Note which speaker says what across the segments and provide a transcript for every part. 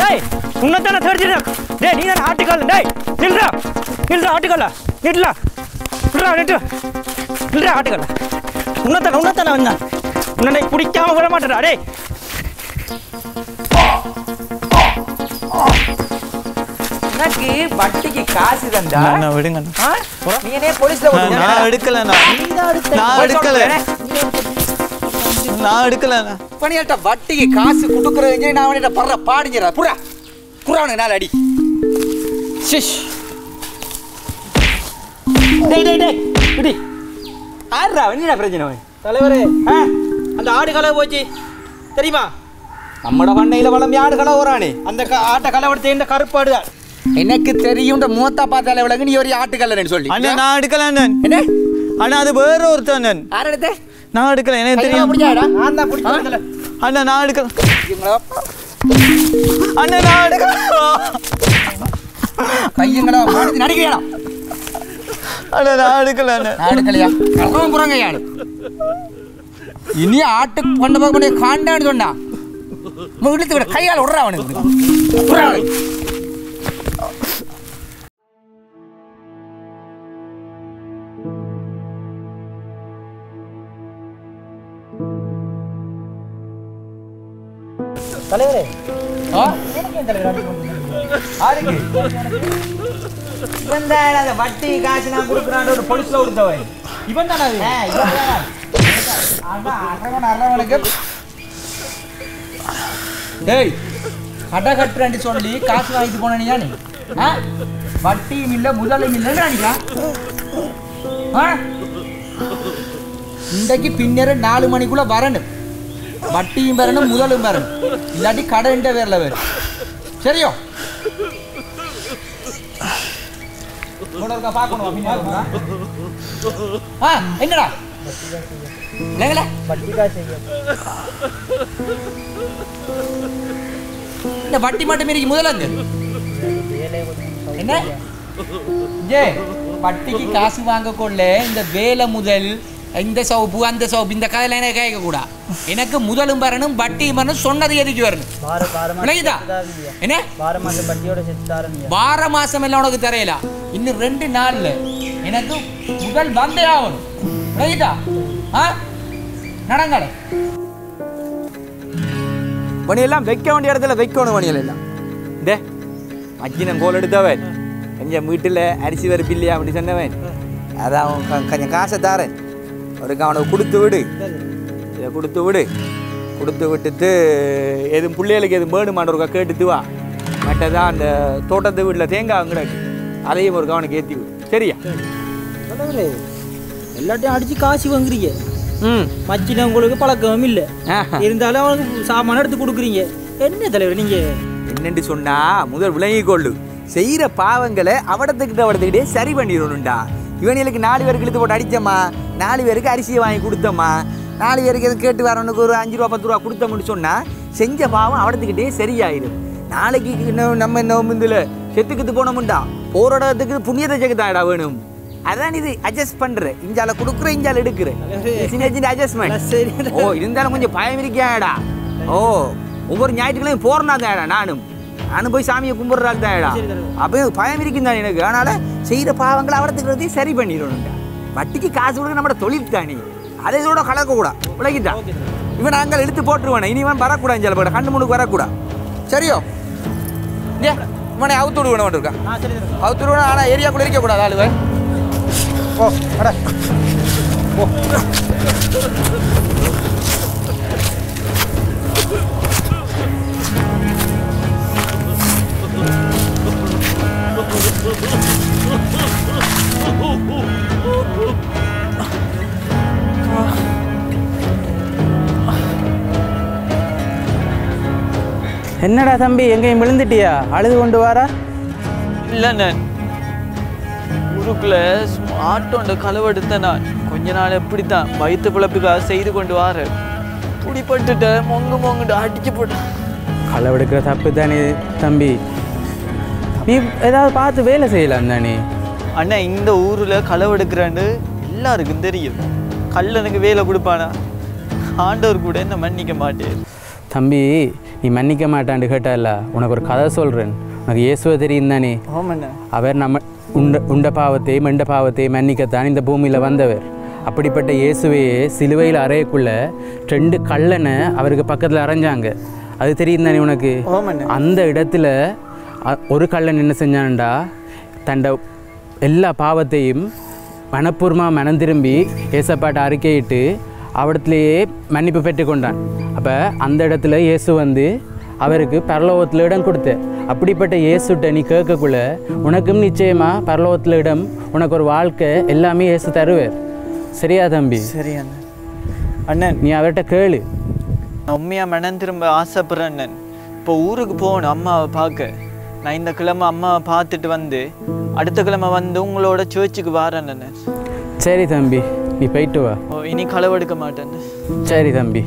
Speaker 1: டேய் உன்னதான தேடிச்சிரு டேய் நீ தான் ஆட்டுக்கால டேய் நில்றா நில்றா ஆட்டுக்கால நில்றா நில்றா நிட்டு நில்றா ஆட்டுக்கால உன்னதான உன்னதான வந்தான் உன்னை பிடிக்காம விட மாட்டேடா டேய்
Speaker 2: எனக்கு வட்டிக்கு காசு தந்தா
Speaker 3: அண்ணா விடுங்க
Speaker 2: ஆ? நீ என்ன போலீஸ்ல
Speaker 3: அண்ணா, நான் எடுக்கலண்ணா நான் எடுக்கல நான் எடுக்கலண்ணா
Speaker 2: பணியாட்ட வட்டிக்கு காசு குடுக்குறது நான் அவன்கிட்ட படுற பாடுங்கிறா புறா புறா அவனுக்கு நாலு அடி
Speaker 1: ஷிஷ் டேய் டேய் டேய் இடி
Speaker 2: ஆடுறா என்ன பிரச்சனை அவன்
Speaker 1: தலைவரே ஆ அந்த ஆடு கலை போச்சு தெரியுமா
Speaker 2: நம்மட பண்ணையில வளம் யாடு கலவுறானே
Speaker 1: அந்த க- ஆட்டை கலவெடுத்து இந்த கருப்பாடு தான்
Speaker 2: எனக்கு தெரியும் இந்த மூத்தா பார்த்தால விலங்கு நீ ஒரு ஆட்டுக்கல்லன்னு சொல்லி
Speaker 3: அண்ணா நான் எடுக்கல அண்ணன்
Speaker 2: என்ன
Speaker 3: அண்ணா அது வேற ஒருத்தன் அண்ணன்
Speaker 2: யார் எடுத்த
Speaker 3: நான் எடுக்கல எனக்கு
Speaker 2: கையில
Speaker 3: தெரியும்
Speaker 2: பிடிச்சாடா
Speaker 1: நான் தான் பிடிச்சதில்ல
Speaker 3: அண்ணா நான் எடுக்கல
Speaker 2: கையுங்களா
Speaker 3: அண்ணா நான் எடுக்கல
Speaker 2: கையுங்களா மாடுத்து நடிக்கிறா
Speaker 3: அண்ணா நான் எடுக்கல அண்ணன்
Speaker 2: நான் எடுக்கலையா கறவன் புறங்க யாரு இனி ஆட்டு பண்ண பார்க்க முடியாது காண்டான்னு சொன்னா இழுத்து விட கையால் விடுறா அவனுக்கு விடுறா அவனுக்கு.
Speaker 1: தலைவரே
Speaker 2: ஆ? யாருக்கு? இவன் தான் அந்த வட்டி காசு நான் கொடுக்குறான்னு ஒரு பொலிஸ்ல கொடுத்தவன்
Speaker 1: இவன் தானே அது
Speaker 2: ஆ, இவன் தான். அதான் அரவன் அரவனுக்கு டேய் கடை கட்டுறேன்னு சொல்லி காசு வாங்கிட்டு போன நீ நீ ஆ? வட்டியும் இல்லை முதலும் இல்லைன்னு நினைக்கிறா ஆ இன்றைக்கு பின்னர நாலு மணிக்குள்ள வரணும் வட்டியும் வரணும் முதலும் வரணும் இல்லாட்டி கடை என்ற பேரில் வரும் சரியோ இவ்வளோ இருக்கா பார்க்கணுமா பின்னாடி இருக்கா? ஆ எங்கடா இல்லைங்களா இந்த வட்டி மட்டும் இருக்கு முதல்ல இருந்து என்ன ஏ வட்டிக்கு காசு வாங்க கொள்ள இந்த வேலை முதல் இந்த சவுப்பு அந்த சவுப்பு இந்த கதையில எனக்கு கேட்க கூடா எனக்கு முதலும் வரணும் வட்டியும் வரணும் சொன்னது எதுக்கு வரணும் விளங்குதா என்ன வார மாசம் எல்லாம் உனக்கு தரையல இன்னும் ரெண்டு நாள்ல எனக்கு முதல் வந்தே ஆகணும் விளங்குதா ஆ நடங்கட
Speaker 4: பணியெல்லாம் வைக்க வேண்டிய இடத்துல வைக்கணும் பணிகள் எல்லாம் டே மச்சினன் கோல் எடுத்தவன் கொஞ்சம் வீட்டில் அரிசி வறுப்பு இல்லையா அப்படி சொன்னவன் அதான் அவன் க- கொஞ்சம் காசை தாரேன் அவருக்கு அவனுக்கு கொடுத்து விடு இதை கொடுத்து விடு கொடுத்து விட்டுட்டு எதுவும் பிள்ளைகளுக்கு எதுவும் வேணுமான்னு ஒருக்கா கேட்டுட்டு வா மற்றதான் அந்த தோட்டத்து வீட்டில் தேங்காய் கிடக்கு அதையும் ஒரு கவனம் ஏற்றி விடு சரியா
Speaker 1: தலைவரே எல்லாத்தையும் அடிச்சு காசு வாங்குறீங்க
Speaker 4: ம்
Speaker 1: மச்சின உங்களுக்கு பழக்கம் இல்லை
Speaker 4: ஆஹா.
Speaker 1: இருந்தாலும் அவனுக்கு சாமான எடுத்து கொடுக்குறீங்க என்ன தலைவர் நீங்க
Speaker 4: என்னன்னு சொன்னா முதல் விளங்கி கொள்ளு செய்யற பாவங்களை அவடத்துக்கிட்ட அவடத்துக்கிட்டே சரி பண்ணிடணும்டா இவனுக்கு நாலு பேருக்கு இழுத்து போட்டு அடிச்சம்மா நாலு பேருக்கு அரிசியை வாங்கி கொடுத்தம்மா நாலு பேருக்கு எதுவும் கேட்டு வரவனுக்கு ஒரு அஞ்சு ரூபா பத்து ரூபா கொடுத்தோம்னு சொன்னா செஞ்ச பாவம் அவடத்துக்கிட்டே சரியாயிடும் நாளைக்கு இன்னும் நம்ம இந்த இதில் செத்துக்கிட்டு போனோம்டா போற இடத்துக்கு புண்ணியத்தை ஜெகத்தாடா வேணும் அதான் இது அட்ஜஸ்ட் பண்ற இஞ்சால கொடுக்குற இஞ்சால எடுக்கிற சின்ன சின்ன அட்ஜஸ்ட்மெண்ட்
Speaker 1: சரி
Speaker 4: ஓ இருந்தாலும் கொஞ்சம் பயம் இருக்கியாடா ஓ ஒவ்வொரு ஞாயிற்றுக்கிழமையும் போறனா தாடா நானும் நானும் போய் சாமியை கும்பிட்றாள் தாடா அப்போ பயம் இருக்கும் தான் எனக்கு அதனால செய்கிற பாவங்களை அவரத்துக்கிறதையும் சரி பண்ணிடணும்டா வட்டிக்கு காசு கொடுக்க நம்ம தொழில் தானே அதை இதோட கலக்கக்கூடாது விளக்கிட்டா இவன் நாங்கள் எடுத்து போட்டுருவானே இனி இவன் வரக்கூடாது சில பேர் கண்ணு முன்னுக்கு வரக்கூடாது சரியோ ஏ இவனை அவுத்து விடுவேன் இருக்கான் அவுத்து விடுவேன் ஆனால் ஏரியாக்குள்ளே இருக்கக்கூடாது ஆளுவன் ஓ அட
Speaker 5: என்னடா தம்பி எங்கேயும் விழுந்துட்டியா அழுது கொண்டு வாரா
Speaker 3: இல்லை நான் ஊருக்குள்ள ஆட்டோண்ட களவெடுத்த நான் கொஞ்ச நாள் எப்படித்தான் வயிற்று பிழப்புக்காக செய்து கொண்டு வாரேன் புடிப்பட்டுட்ட மொங்கு மொங்குட்டு அடிச்சு போட்டேன்
Speaker 5: களவெடுக்கிற தப்பு தானே தம்பி நீ ஏதாவது பார்த்து வேலை செய்யலாம் தானே
Speaker 3: அண்ணா இந்த ஊரில் களவெடுக்கிறேன்னு எல்லாருக்கும் தெரியும் கல்லனுக்கு வேலை கொடுப்பானா ஆண்டவர் கூட என்ன மன்னிக்க மாட்டேன்
Speaker 5: தம்பி நீ மன்னிக்க மாட்டான்னு கேட்டல்ல உனக்கு ஒரு கதை சொல்கிறேன் உனக்கு இயேசுவை தெரியும் தானே
Speaker 3: ஆமாண்ணே
Speaker 5: அவர் நம்ம உண்ட உண்ட பாவத்தை மெண்ட பாவத்தை மன்னிக்கத்தான் இந்த பூமியில் வந்தவர் அப்படிப்பட்ட இயேசுவையே சிலுவையில் அறையக்குள்ள ரெண்டு கள்ளனை அவருக்கு பக்கத்தில் அரைஞ்சாங்க அது தெரியும் தானே உனக்கு
Speaker 3: ஆமாண்ணே
Speaker 5: அந்த இடத்துல அ- ஒரு கள்ளன் என்ன செஞ்சான்டா தண்ட எல்லா பாவத்தையும் மனப்பூர்வமாக மனம் திரும்பி ஏசப்பாட்ட அறிக்கையிட்டு அவடத்துலேயே மன்னிப்பு பெற்றுக்கொண்டான் அப்போ அந்த இடத்துல இயேசு வந்து அவருக்கு பரலோகத்தில் இடம் கொடுத்த அப்படிப்பட்ட இயேசுட்ட நீ கேட்கக்குள்ள உனக்கும் நிச்சயமாக பரலோகத்தில் இடம் உனக்கு ஒரு வாழ்க்கை எல்லாமே இயேசு தருவார் சரியா தம்பி
Speaker 3: சரி அண்ணன் அண்ணன்
Speaker 5: நீ அவர்கிட்ட கேளு
Speaker 3: நான் உண்மையாக மனம் திரும்ப ஆசைப்படுறேன் அண்ணன் இப்போ ஊருக்கு போகணும் அம்மாவை பார்க்க நான் இந்த கிழமை அம்மாவை பார்த்துட்டு வந்து அடுத்த கிழமை வந்து உங்களோட சர்ச்சுக்கு வரேன் அண்ணன்
Speaker 5: சரி தம்பி நீ போயிட்டு வா
Speaker 3: ஓ இனி களவெடுக்க மாட்டேன்
Speaker 5: சரி தம்பி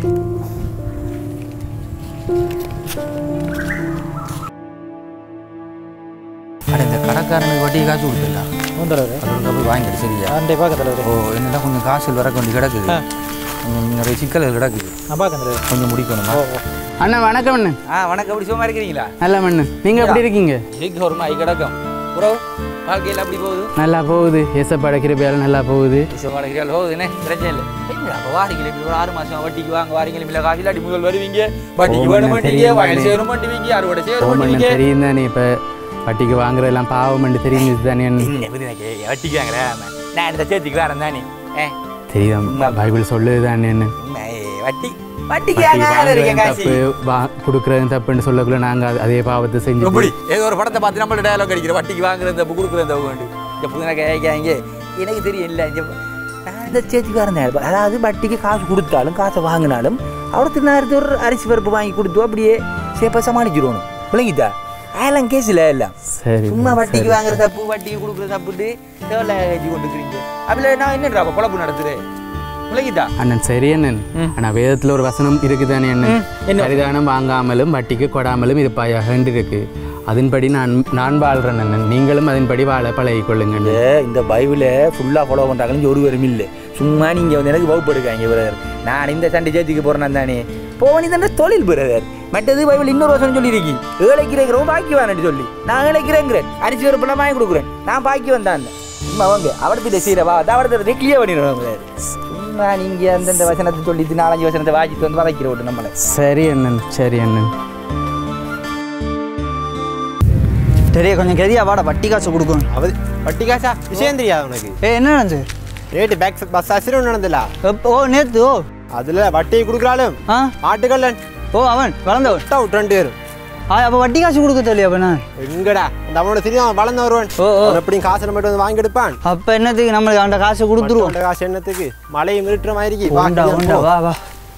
Speaker 4: அட இந்த கடைக்காரனுக்கு வட்டி காசு கொடுத்துடலாம்
Speaker 1: வந்துடுறாரு
Speaker 4: அதுக்கு போய் வாங்கிடு சரியா
Speaker 1: கண்டிப்பாக பக்கத்தில்
Speaker 4: ஓ என்னடா கொஞ்சம் காசு வர கொஞ்சம் கிடக்குது கொஞ்சம் நிறைய சிக்கல்கள் கிடக்குது
Speaker 1: நான் பார்க்கறேன்
Speaker 4: கொஞ்சம் முடிக்கணுமா
Speaker 5: அண்ணா வணக்கம் அண்ணன்
Speaker 4: ஆ வணக்கம் எப்படி சும்மா இருக்கிறீங்களா
Speaker 5: நல்ல மண்ணு நீங்கள் எப்படி இருக்கீங்க
Speaker 4: இருக்கு ஒரு மாய் கிடக்கும் ப்ரோ வாழ்க்கையில் அப்படி போகுது
Speaker 5: நல்லா போகுது ஏசப்பாட கிருபையால நல்லா போகுது
Speaker 4: சும்மா இருக்கிறாள் போகுது என்ன பிரச்சனை இல்லை என்ன அப்போ வாரீங்களே இப்படி ஒரு ஆறு மாதம் வட்டிக்கு வாங்க வாரீங்களே இல்லை காசு இல்லாட்டி முதல் வருவீங்க வட்டிக்கு
Speaker 5: ஓ,
Speaker 4: வேணும்
Speaker 5: மண்ணு
Speaker 4: மாட்டீங்க
Speaker 5: தெரியும்,
Speaker 4: வயல்
Speaker 5: மண்ணு.
Speaker 4: சேரும் மாட்டுவீங்க அறுவடை சேரும்
Speaker 5: ஓமண்ணன்
Speaker 4: மாட்டீங்க
Speaker 5: தெரியும் தானே இப்போ வட்டிக்கு வாங்குறதெல்லாம் பாவம் தெரிஞ்சது தானே அண்ணன்.
Speaker 4: என்ன புரியுது எனக்கு வட்டிக்கு வாங்குறேன் நான் இந்த சேர்த்துக்கு வரேன் தானே ஏ
Speaker 5: தெரியும் பைபிள் சொல்லுது தானே அண்ணன்.
Speaker 4: என்ன, ஏய், வட்டி வட்டிக்கு
Speaker 5: வட்டிக்கு
Speaker 4: வாங்க இருக்கேன்
Speaker 5: வாங்குறதும்
Speaker 4: காசு
Speaker 5: தப்பு வா கொடுக்குறதும் தப்புன்னு சொல்லக்குள்ள நாங்கள் அதே பாவத்தை செஞ்சு
Speaker 4: எப்படி ஏதோ ஒரு படத்தை பார்த்து நம்மளோட டயலாக் அடிக்கிற வட்டிக்கு வாங்குறது தப்பு கொடுக்குறது தப்பு வேண்டு இந்த புதுனா கேட்காங்க எனக்கு தெரியும் இல்லை இங்க நான் இந்த சேர்த்துக்கு வரேன் அதாவது வட்டிக்கு காசு கொடுத்தாலும் காசை வாங்கினாலும் அவருக்கு நேரத்து ஒரு அரிசி பருப்பு வாங்கி கொடுத்து அப்படியே சேப்பா சமாளிச்சிடணும் விளங்கிட்டா அதெல்லாம் கேஸில் எல்லாம்
Speaker 5: சரி
Speaker 4: சும்மா வட்டிக்கு வாங்குற தப்பு வட்டிக்கு கொடுக்குற தப்புட்டு தேவையில்ல ஏற்றி கொண்டுக்கிறீங்க அதில் நான் என்னடா குழப்பு நடத்துறேன் விளங்கிட்டா
Speaker 5: அண்ணன் சரி அண்ணன் ஆனால் வேதத்தில் ஒரு வசனம் இருக்குதானே அண்ணன் பரிதானம் வாங்காமலும் வட்டிக்கு கொடாமலும் இருப்பாயாக இருக்கு அதன்படி நான் நான் வாழ்கிறேன் அண்ணன் நீங்களும் அதன்படி வாழ பழகிக் கொள்ளுங்க
Speaker 4: இந்த இந்த பைபிளை ஃபுல்லாக ஃபாலோ பண்ணுறாங்கன்னு ஒரு வரும் இல்லை சும்மா நீங்கள் வந்து எனக்கு வகுப்படுக்காங்க பிரதர் நான் இந்த சண்டை சேர்த்துக்கு போகிறேன் தானே போவனி தானே தொழில் பிரதர் மற்றது பைபிள் இன்னொரு வருஷம் சொல்லியிருக்கி ஏழைக்கிறேங்கிறோம் பாக்கி வானட்டு சொல்லி நான் ஏழைக்கிறேங்கிறேன் அரிசி ஒரு பழம் வாங்கி கொடுக்குறேன் நான் பாக்கி வந்தான் சும்மா அவங்க அவடத்திட்ட சீரவா அவடத்தை கிளியர் பண்ணிடுவாங்க பிரதர் சும்மா நீங்கள் அந்தந்த வசனத்தை சொல்லிட்டு நாலஞ்சு வசனத்தை வாங்கிட்டு வந்து வதைக்கிற விட்டு நம்மளை
Speaker 5: சரி அண்ணன் சரி அண்ணன்
Speaker 6: தெரிய கொஞ்சம் கெதியா வாடா வட்டி காசு கொடுக்கணும்
Speaker 7: அது வட்டி காசா விஷயம் தெரியாது உனக்கு
Speaker 6: ஏ என்ன நடந்துச்சு
Speaker 7: ரேட்டு பேக் பஸ் ஆக்சிடென்ட் நடந்தல
Speaker 6: எப்போ ஓ நேத்து ஓ
Speaker 7: அதுல வட்டியை கொடுக்குறாலும்
Speaker 6: ஆ
Speaker 7: ஆட்டுக்கல்லன்
Speaker 6: ஓ அவன் வளர்ந்தவன்
Speaker 7: விட்டா விட்டு ரெண்டு பேரும்
Speaker 6: ஆ அப்போ வட்டி காசு கொடுக்க சொல்லி அப்போ நான்
Speaker 7: எங்கடா அந்த அவனோட தெரியும் அவன் வளர்ந்து வருவான்
Speaker 6: ஓ, ஓ.
Speaker 7: அவன் எப்படியும் காசு நம்மகிட்ட வந்து வாங்கி எடுப்பான்
Speaker 6: அப்போ என்னத்துக்கு நம்மளுக்கு அந்த காசை கொடுத்துருவோம்
Speaker 7: மற்றவன்ட காசு என்னத்துக்கு மழையும் இருட்டுற மாதிரி இருக்கு. வா,
Speaker 6: உண்டா
Speaker 7: கிளம்பு.
Speaker 6: உண்டா வா வா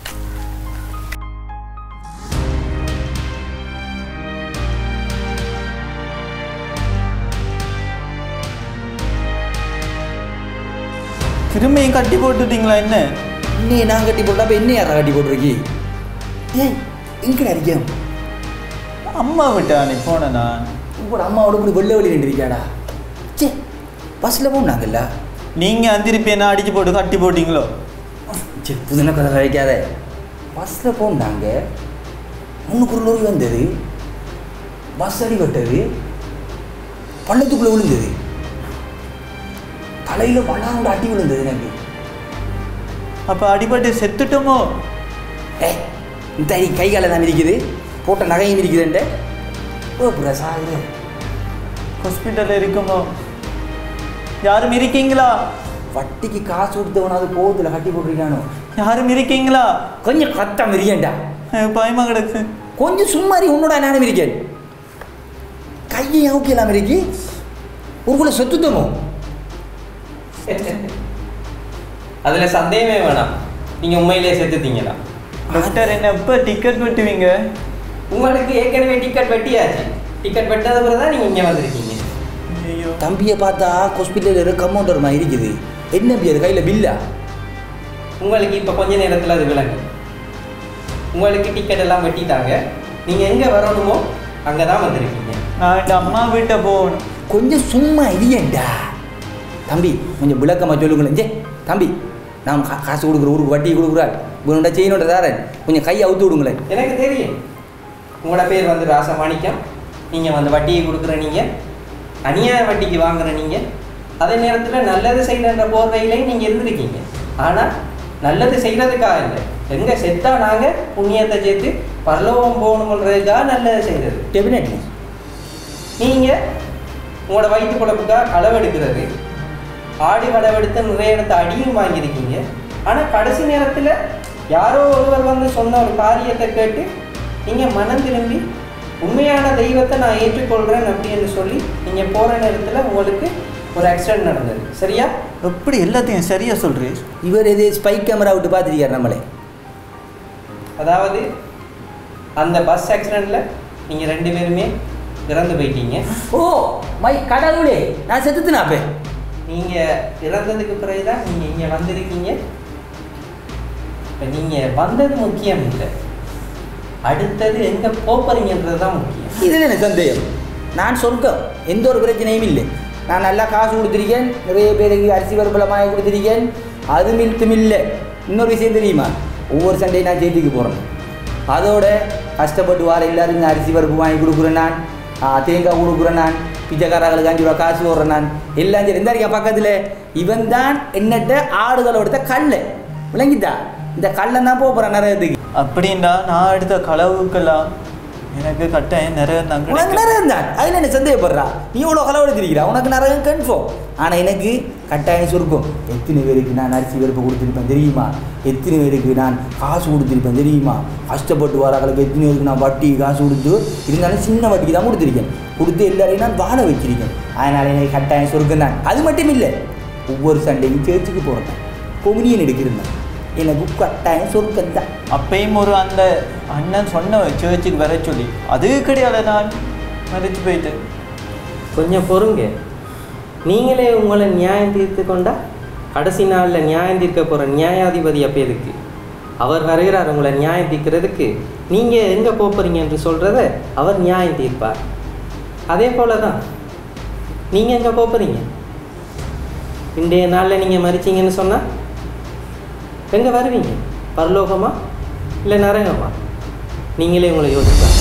Speaker 3: திரும்பியும் கட்டி போட்டுட்டீங்களா என்ன
Speaker 4: இன்னையே நான் கட்டி போட்டா அப்போ என்ன யாரா கட்டி போட்டிருக்கி ஏய் எங்கடா இருக்கேன்
Speaker 3: அம்மா விட்டு அன்னைக்கு போனேன் நான்
Speaker 4: உங்களோட அம்மாவோட இப்படி வெள்ளை வெளியே நின்றுருக்கியாடா சே பஸ்ஸில் போனாங்கல்ல
Speaker 3: நீங்கள் அந்திருப்பி என்ன அடிச்சு போட்டு கட்டி போட்டீங்களோ
Speaker 4: சே புதுன கதை வைக்காத பஸ்ஸில் போனாங்க முன்னுக்கு ஒரு லோரி வந்தது பஸ் அடிபட்டது பள்ளத்துக்குள்ளே விழுந்தது தலையில் பல்லாண்டு அடி விழுந்தது எனக்கு
Speaker 3: அப்போ அடிபட்டு செத்துட்டோமோ
Speaker 4: ஏ இந்த கை கை காலை தான் இருக்குது போட்ட நகையும் இருக்குதுன்ட்டு ஓ பிரசாது
Speaker 3: ஹாஸ்பிட்டலில் இருக்குமோ யாரும் இருக்கீங்களா
Speaker 4: வட்டிக்கு காசு கொடுத்தவனாவது கோவத்தில் கட்டி போட்டிருக்கானோ
Speaker 3: யாரும் இருக்கீங்களா
Speaker 4: கொஞ்சம் கத்தம் இருக்கேன்டா
Speaker 3: எனக்கு பயமா கிடக்கு
Speaker 4: கொஞ்சம் சும்மாரி உன்னோட நானும் இருக்கேன் கையை அவுக்கலாம் இருக்கு உருக்குள்ள சொத்துத்தமோ
Speaker 8: அதில் சந்தேகமே வேணாம் நீங்கள் உண்மையிலே செத்துட்டீங்களா
Speaker 3: டாக்டர் என்ன எப்போ டிக்கெட் வெட்டுவீங்க
Speaker 8: உங்களுக்கு ஏற்கனவே டிக்கெட் வெட்டியாச்சு டிக்கெட் வெட்டாத பிறகு தான் நீங்கள் இங்கே வந்திருக்கீங்க
Speaker 3: ஐயோ
Speaker 4: தம்பியை பார்த்தா ஹாஸ்பிட்டலில் இருக்க கம்பவுண்டர் மாதிரி இருக்குது என்ன பி அது கையில் பில்லா
Speaker 8: உங்களுக்கு இப்போ கொஞ்ச நேரத்தில் அது விளங்கு உங்களுக்கு டிக்கெட் எல்லாம் வெட்டிட்டாங்க நீங்கள் எங்கே வரணுமோ அங்கே தான் வந்திருக்கீங்க
Speaker 3: நான் என் அம்மா வீட்டை போகணும்
Speaker 4: கொஞ்சம் சும்மா இல்லையேண்டா தம்பி கொஞ்சம் விளக்கமாக சொல்லுங்களேன் ஜே தம்பி நான் கா- காசு கொடுக்குற ஊருக்கு வட்டி கொடுக்குறாள் இவனோட செயினோட தாரேன் கொஞ்சம் கையை அவுத்து விடுங்களேன்
Speaker 8: எனக்கு தெரியும் உங்களோட பேர் வந்து ராசமாணிக்கம் நீங்கள் வந்து வட்டியை கொடுக்குற நீங்கள் அநியாய வட்டிக்கு வாங்குற நீங்கள் அதே நேரத்தில் நல்லது செய்யறன்ற போர்வையிலையும் நீங்கள் இருந்திருக்கீங்க ஆனால் நல்லது செய்கிறதுக்காக இல்லை எங்கே செத்தா நாங்கள் புண்ணியத்தை சேர்த்து பரலோகம் போகணுன்றதுக்காக நல்லது செய்கிறது
Speaker 2: டெபினெட்லி
Speaker 8: நீங்கள் உங்களோட வயிற்று குழப்புக்காக களவெடுக்கிறது ஆடி வடவெடுத்து நிறைய இடத்த அடியும் வாங்கியிருக்கீங்க ஆனால் கடைசி நேரத்தில் யாரோ ஒருவர் வந்து சொன்ன ஒரு காரியத்தை கேட்டு நீங்கள் மனம் திரும்பி உண்மையான தெய்வத்தை நான் ஏற்றுக்கொள்கிறேன் அப்படின்னு சொல்லி நீங்கள் போகிற நேரத்தில் உங்களுக்கு ஒரு ஆக்சிடென்ட் நடந்தது சரியா
Speaker 6: எப்படி எல்லாத்தையும் சரியா சொல்றீர்
Speaker 2: இவர் எது ஸ்பை கேமரா விட்டு பார்த்துருக்கார் நம்மளே
Speaker 8: அதாவது அந்த பஸ் ஆக்சிடெண்ட்டில் நீங்கள் ரெண்டு பேருமே இறந்து போயிட்டீங்க
Speaker 2: ஓ மை கடவுளே நான் செத்துத்துனா அப்பே
Speaker 8: நீங்கள் இறந்ததுக்கு பிறகு தான் நீங்கள் இங்கே வந்திருக்கீங்க இப்போ நீங்கள் வந்தது முக்கியம் இல்லை அடுத்தது எங்கே போகிறீங்கன்றது தான் முக்கியம்
Speaker 2: இதில் என்ன சந்தேகம் நான் சொர்க்கம் எந்த ஒரு பிரச்சனையும் இல்லை நான் நல்லா காசு கொடுத்துருக்கேன் நிறைய பேருக்கு அரிசி பருப்பலமாக கொடுத்துருக்கேன் அது மில்த்தும் இல்லை இன்னொரு விஷயம் தெரியுமா ஒவ்வொரு சண்டையும் நான் ஜெயிலுக்கு போகிறேன் அதோட கஷ்டப்பட்டு வார எல்லாருக்கும் அரிசி பருப்பு வாங்கி கொடுக்குறேன் நான் ஆ, தேங்காய் கொடுக்குறேன் நான் பிச்சைக்காரர்களுக்கு அஞ்சு ரூபா காசு போடுறேன் நான் எல்லாம் சரி இந்த இருக்கா பக்கத்தில் இவன் தான் என்னட்ட ஆடுகளோட கல்லை விளங்கிட்டா இந்த கல்லை தான் போகிறேன் நிறையத்துக்கு
Speaker 3: அப்படின்டா நான் எடுத்த களவுக்கெல்லாம் எனக்கு கட்டாயம் நிறைய
Speaker 2: உனக்கு
Speaker 3: தங்க
Speaker 2: நரகம் தான் அதில் என்ன சந்தேகப்படுறா நீ இவ்வளோ களவெடுத்திருக்கிறா உனக்கு நரகம் கன்ஃபார்ம் ஆனால் எனக்கு கட்டாயம் சுருக்கும் எத்தனை பேருக்கு நான் அரிசி பருப்பு கொடுத்துருப்பேன் தெரியுமா எத்தனை பேருக்கு நான் காசு கொடுத்துருப்பேன் தெரியுமா கஷ்டப்பட்டு வராங்களுக்கு எத்தனை பேருக்கு நான் வட்டி காசு கொடுத்து இருந்தாலும் சின்ன வட்டிக்கு தான் கொடுத்துருக்கேன் கொடுத்து எல்லாரையும் நான் வாழ வச்சிருக்கேன் அதனால் எனக்கு கட்டாயம் சுருக்கம் தான் அது மட்டும் இல்லை ஒவ்வொரு சண்டையும் சேர்ச்சுக்கு போகிறேன் கொமினியன் எடுக்கிறேன் எனக்கு கட்டாயம் சுருக்கம் தான்
Speaker 3: அப்பயும் ஒரு அந்த அண்ணன் சொன்ன சர்ச்சுக்கு வர சொல்லி அது கிடையாது நான் மறைச்சு போயிட்டேன்
Speaker 8: கொஞ்சம் பொறுங்க நீங்களே உங்களை நியாயம் தீர்த்து கொண்டா கடைசி நாளில் நியாயம் தீர்க்க போகிற நியாயாதிபதி அப்போ இருக்கு அவர் வருகிறார் உங்களை நியாயம் தீர்க்கிறதுக்கு நீங்கள் எங்கே போகிறீங்க என்று சொல்கிறத அவர் நியாயம் தீர்ப்பார் அதே போல தான் நீங்கள் எங்கே போகிறீங்க இன்றைய நாளில் நீங்கள் மறிச்சீங்கன்னு சொன்னால் எங்கே வருவீங்க பரலோகமா இல்லை நரகமா நீங்களே உங்களை யோசிப்பாங்க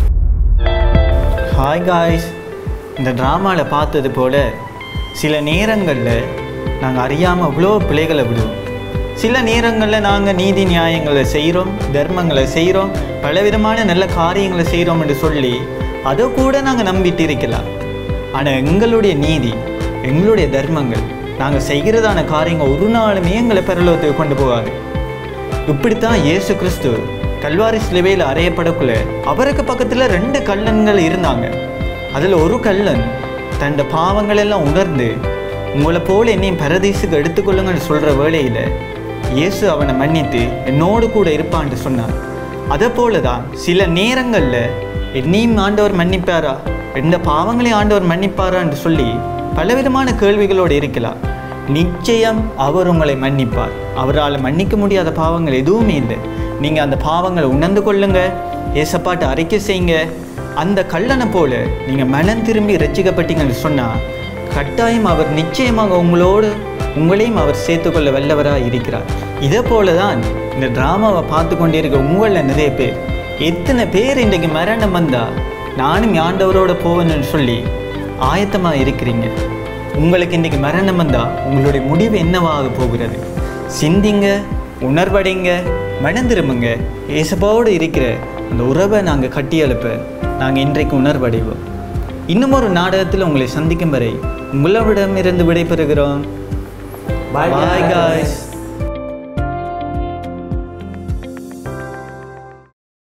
Speaker 3: ஹாய் காய்ஸ் இந்த ட்ராமாவில் பார்த்தது போல சில நேரங்களில் நாங்கள் அறியாமல் அவ்வளோ பிழைகளை விடுவோம் சில நேரங்களில் நாங்கள் நீதி நியாயங்களை செய்கிறோம் தர்மங்களை செய்கிறோம் பலவிதமான நல்ல காரியங்களை செய்கிறோம் என்று சொல்லி அதை கூட நாங்கள் நம்பிட்டு இருக்கலாம் ஆனால் எங்களுடைய நீதி எங்களுடைய தர்மங்கள் நாங்கள் செய்கிறதான காரியங்கள் ஒரு நாளுமே எங்களை பரலோகத்துக்கு கொண்டு போகாது இப்படித்தான் இயேசு கிறிஸ்து கல்வாரி சிலுவையில் அறையப்படக்குள்ள அவருக்கு பக்கத்தில் ரெண்டு கள்ளன்கள் இருந்தாங்க அதில் ஒரு கள்ளன் தன்னோட பாவங்கள் எல்லாம் உணர்ந்து உங்களை போல என்னையும் பரதீசுக்கு எடுத்துக்கொள்ளுங்கன்னு சொல்கிற வேளையில் இயேசு அவனை மன்னித்து என்னோடு கூட இருப்பான்னு சொன்னான் அதை போல தான் சில நேரங்களில் என்னையும் ஆண்டவர் மன்னிப்பாரா எந்த பாவங்களையும் ஆண்டவர் மன்னிப்பாரான்னு சொல்லி பலவிதமான கேள்விகளோடு இருக்கலாம் நிச்சயம் அவர் உங்களை மன்னிப்பார் அவரால் மன்னிக்க முடியாத பாவங்கள் எதுவுமே இல்லை நீங்கள் அந்த பாவங்களை உணர்ந்து கொள்ளுங்க ஏசப்பாட்டு அறிக்கை செய்யுங்க அந்த கள்ளனை போல நீங்கள் மனம் திரும்பி ரசிக்கப்பட்டீங்கன்னு சொன்னால் கட்டாயம் அவர் நிச்சயமாக உங்களோடு உங்களையும் அவர் சேர்த்துக்கொள்ள வல்லவராக இருக்கிறார் இதே போல தான் இந்த ட்ராமாவை பார்த்து கொண்டே இருக்க உங்களில் நிறைய பேர் எத்தனை பேர் இன்றைக்கு மரணம் வந்தால் நானும் ஆண்டவரோட போவேன்னு சொல்லி ஆயத்தமாக இருக்கிறீங்க உங்களுக்கு இன்றைக்கி மரணம் வந்தால் உங்களுடைய முடிவு என்னவாக போகிறது சிந்திங்க உணர்வடைங்க மனம் திரும்புங்க ஏசப்பாவோடு இருக்கிற அந்த உறவை நாங்கள் கட்டி எழுப்ப நாங்கள் இன்றைக்கு உணர்வடைவோம் இன்னும் ஒரு நாடகத்தில் உங்களை சந்திக்கும் வரை உங்களிடமிருந்து விடைபெறுகிறோம் பாய் காய்ஸ்